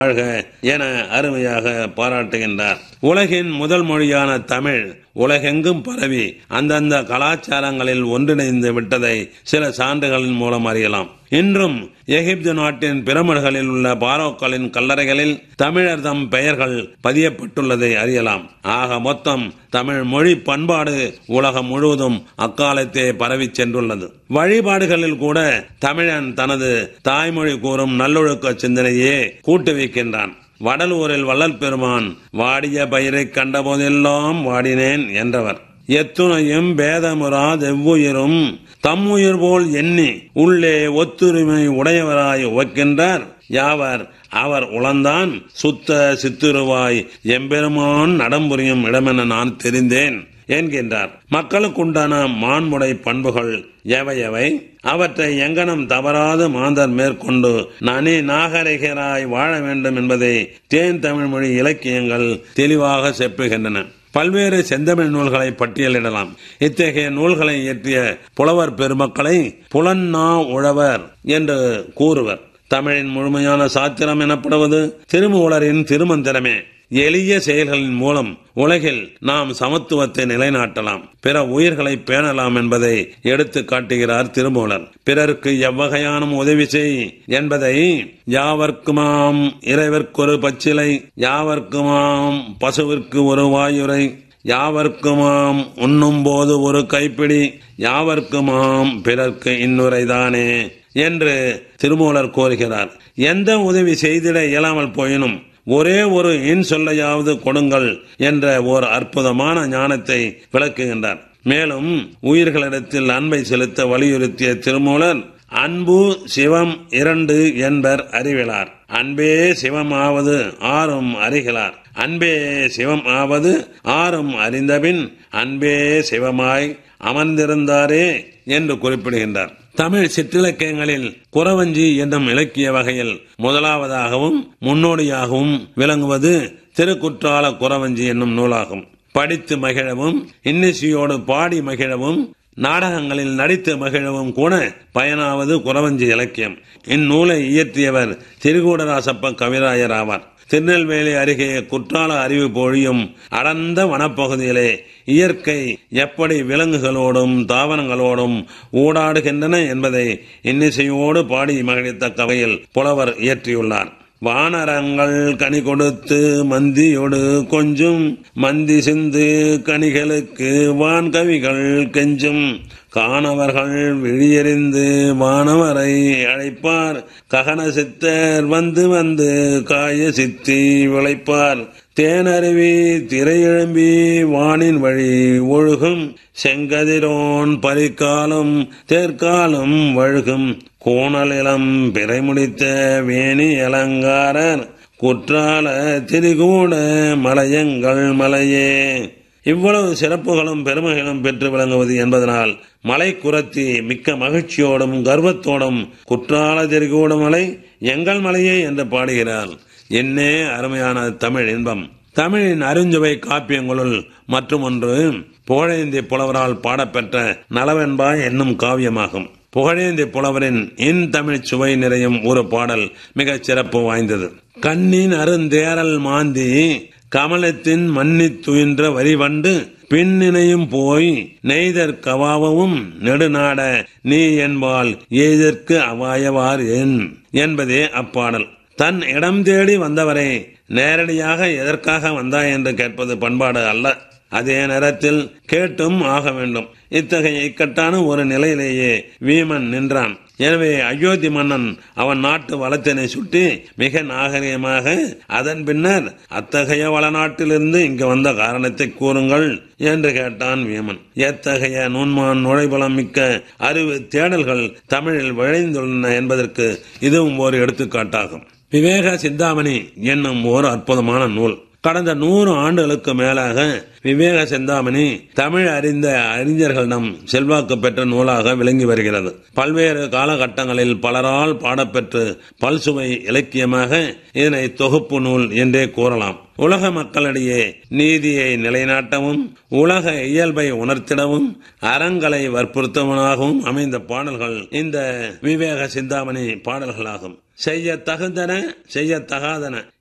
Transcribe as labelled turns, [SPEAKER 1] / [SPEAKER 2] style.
[SPEAKER 1] வாழ்க என அருமையாக பாராட்டுகின்றார் உலகின் முதல் மொழியான தமிழ் உலகெங்கும் பரவி அந்தந்த கலாச்சாரங்களில் ஒன்றிணைந்து விட்டதை சில சான்றுகளின் மூலம் அறியலாம் இன்றும் எகிப்து நாட்டின் பிரமிடுகளில் உள்ள பாரோக்களின் கல்லறைகளில் தமிழர் தம் பெயர்கள் பதியப்பட்டுள்ளதை அறியலாம் ஆக மொத்தம் தமிழ் மொழி பண்பாடு உலகம் முழுவதும் அக்காலத்தே பரவி சென்றுள்ளது வழிபாடுகளில் கூட தமிழன் தனது தாய்மொழி கூறும் நல்லொழுக்க சிந்தனையே கூட்டு வைக்கின்றான் வடலூரில் வள்ளல் பெருமான் வாடிய பயிரை கண்டபோதெல்லாம் வாடினேன் என்றவர் எத்துணையும் பேதமுறா எவ்வுயிரும் தம்முயிர் போல் எண்ணி உள்ளே ஒத்துரிமை உடையவராய் உவக்கின்றார் யாவர் அவர் உளந்தான் சுத்த சித்துருவாய் எம்பெருமான் நடம்புரியும் இடமென நான் தெரிந்தேன் என்கின்றார் மக்களுக்குண்டான மாண்புடை பண்புகள் எவை எவை அவற்றை எங்கனம் தவறாது மாந்தர் மேற்கொண்டு நனி நாகரிகராய் வாழ வேண்டும் என்பதை தேன் தமிழ் மொழி இலக்கியங்கள் தெளிவாக செப்புகின்றன பல்வேறு செந்தமிழ் நூல்களை பட்டியலிடலாம் இத்தகைய நூல்களை இயற்றிய புலவர் பெருமக்களை புலன்னா உழவர் என்று கூறுவர் தமிழின் முழுமையான சாத்திரம் எனப்படுவது திருமூலரின் திருமந்திரமே எளிய செயல்களின் மூலம் உலகில் நாம் சமத்துவத்தை நிலைநாட்டலாம் பிற உயிர்களை பேணலாம் என்பதை எடுத்து காட்டுகிறார் திருமூலர் பிறருக்கு எவ்வகையான உதவி செய் என்பதை யாவர்க்குமாம் இறைவர்க்கொரு பச்சிலை யாவர்க்குமாம் பசுவிற்கு ஒரு வாயுரை யாவர்க்குமாம் உண்ணும் போது ஒரு கைப்பிடி யாவர்க்குமாம் பிறர்க்கு இன்னுரைதானே என்று திருமூலர் கோருகிறார் எந்த உதவி செய்திட இயலாமல் போயினும் ஒரே ஒரு இன் சொல்லையாவது கொடுங்கள் என்ற ஓர் அற்புதமான ஞானத்தை விளக்குகின்றார் மேலும் உயிர்களிடத்தில் அன்பை செலுத்த வலியுறுத்திய திருமூலர் அன்பு சிவம் இரண்டு என்பர் அறிவிலார் அன்பே சிவம் ஆவது ஆறும் அறிகிறார் அன்பே சிவம் ஆவது ஆறும் அறிந்தபின் அன்பே சிவமாய் அமர்ந்திருந்தாரே என்று குறிப்பிடுகின்றார் தமிழ் சிற்றிலக்கியங்களில் குறவஞ்சி என்னும் இலக்கிய வகையில் முதலாவதாகவும் முன்னோடியாகவும் விளங்குவது திருக்குற்றால குறவஞ்சி என்னும் நூலாகும் படித்து மகிழவும் இன்னிசையோடு பாடி மகிழவும் நாடகங்களில் நடித்து மகிழவும் கூட பயனாவது குறவஞ்சி இலக்கியம் இந்நூலை இயற்றியவர் திருகூடராசப்ப கவிராயர் ஆவார் திருநெல்வேலி அருகே குற்றால அறிவு பொழியும் அடர்ந்த வனப்பகுதியிலே இயற்கை எப்படி விலங்குகளோடும் தாவரங்களோடும் ஊடாடுகின்றன என்பதை இன்னிசையோடு பாடி மகிழ்த்தக்க வகையில் புலவர் இயற்றியுள்ளார் வானரங்கள் கனி கொடுத்து மந்தியோடு கொஞ்சம் மந்தி சிந்து கனிகளுக்கு வான்கவிகள் கெஞ்சும் காணவர்கள் விழியறிந்து வானவரை அழைப்பார் ககன சித்தர் வந்து வந்து காய சித்தி விளைப்பார் தேனருவி திரையெழும்பி வானின் வழி ஒழுகும் செங்கதிரோன் பரிக்காலும் தேர்காலும் வழுகும் கோணலிலம் பிறை முடித்த வேணி அலங்காரர் குற்றால திரிகூட மலையங்கள் மலையே இவ்வளவு சிறப்புகளும் பெருமைகளும் பெற்று விளங்குவது என்பதனால் மலை குரத்தி மிக்க மகிழ்ச்சியோடும் கர்வத்தோடும் குற்றால திரிகூட மலை எங்கள் மலையே என்று பாடுகிறார் என்னே அருமையான தமிழ் இன்பம் தமிழின் அருஞ்சுவை காப்பியங்களுள் மற்றும் ஒன்று புகழேந்தி புலவரால் பாடப்பெற்ற நலவென்பா என்னும் காவியமாகும் புகழேந்தி புலவரின் இன் தமிழ் சுவை நிறையும் ஒரு பாடல் மிகச் சிறப்பு வாய்ந்தது கண்ணின் அருந்தேரல் மாந்தி கமலத்தின் மன்னித் துயின்ற வரிவண்டு பின்னினையும் போய் நெய்தற் கவாவவும் நெடுநாட நீ என்பால் ஏதற்கு அவாயவார் என் என்பதே அப்பாடல் தன் இடம் தேடி வந்தவரை நேரடியாக எதற்காக வந்தாய் என்று கேட்பது பண்பாடு அல்ல அதே நேரத்தில் கேட்டும் ஆக வேண்டும் இத்தகைய இக்கட்டான ஒரு நிலையிலேயே வீமன் நின்றான் எனவே அயோத்தி மன்னன் அவன் நாட்டு வளத்தினை சுட்டி மிக நாகரிகமாக அதன் பின்னர் அத்தகைய வளநாட்டிலிருந்து இங்கு வந்த காரணத்தை கூறுங்கள் என்று கேட்டான் வீமன் எத்தகைய நுண்மான் நுழைபலம் மிக்க அறிவு தேடல்கள் தமிழில் விளைந்துள்ளன என்பதற்கு இதுவும் ஒரு எடுத்துக்காட்டாகும் விவேக சிந்தாமணி என்னும் ஒரு அற்புதமான நூல் கடந்த நூறு ஆண்டுகளுக்கு மேலாக விவேக சிந்தாமணி தமிழ் அறிந்த அறிஞர்களிடம் செல்வாக்கு பெற்ற நூலாக விளங்கி வருகிறது பல்வேறு காலகட்டங்களில் பலரால் பாடப்பெற்று பல்சுவை இலக்கியமாக இதனை தொகுப்பு நூல் என்றே கூறலாம் உலக மக்களிடையே நீதியை நிலைநாட்டவும் உலக இயல்பை உணர்த்திடவும் அறங்களை வற்புறுத்தவனாகவும் அமைந்த பாடல்கள் இந்த விவேக சிந்தாமணி பாடல்களாகும் செய்ய தகுந்தன செய்ய தகாதன